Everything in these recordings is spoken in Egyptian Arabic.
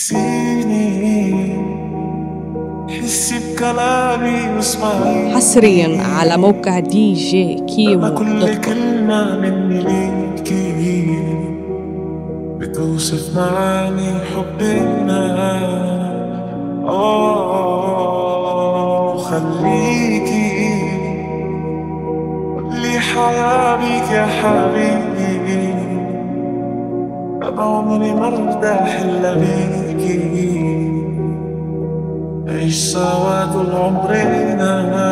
حسيني حسي بكلامي واسمعي حصريا على موقع دي جي كيمو أنا دوت كل كوم. كلمة مني ليكي بتوصف معاني حبنا أوه خليكي لي حياة بيك يا حبيبي أنا عمري ما ارتاح إلا بيكي عيش سوا طول عمرنا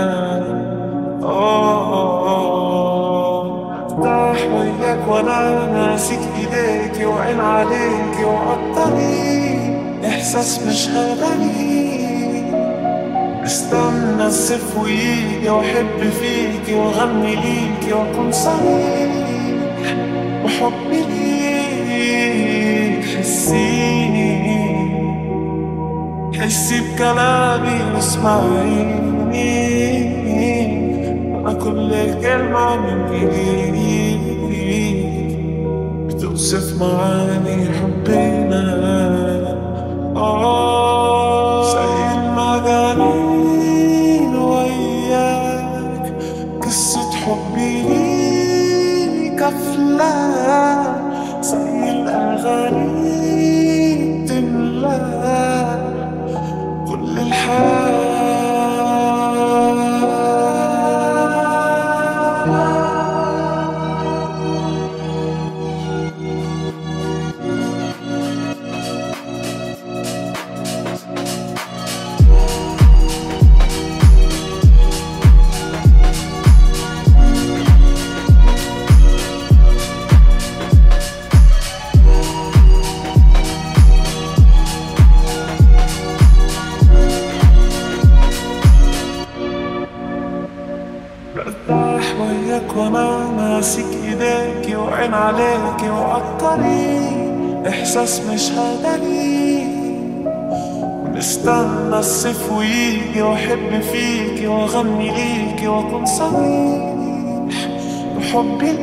أوه ارتاح وياك وانا ماسك ايديكي وعين عليكي وعالطريق احساس مش هبني استنى الصيف ويجي واحب فيكي واغني ليكي واكون صريح وحبي ليك حسيني حسي بكلامي واسمعيني أنا كل كلمة مني ليك بتوصف معاني حبنا آه زي المجانين وياك قصة حبي ليك أفلام زي الأغاني تملى كل الحياة برتاح وياك وانا ماسك ايديكي وعين عليكي وعالطريق احساس مش هدري ونستنى الصيف ويجي واحب فيكي واغني ليكي واكون صريح بحبي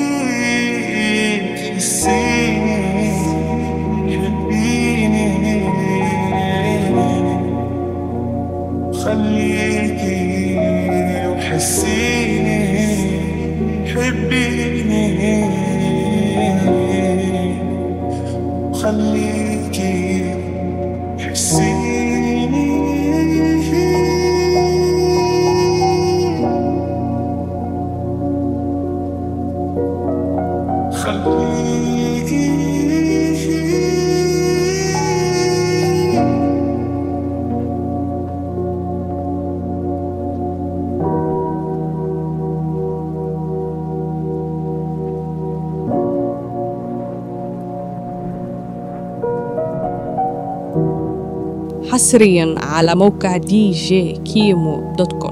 ليك حسيني حبيني خليكي وحسيني حبيني خليكي حسيني خليكي حصريا على موقع دي جي كيمو دوت كوم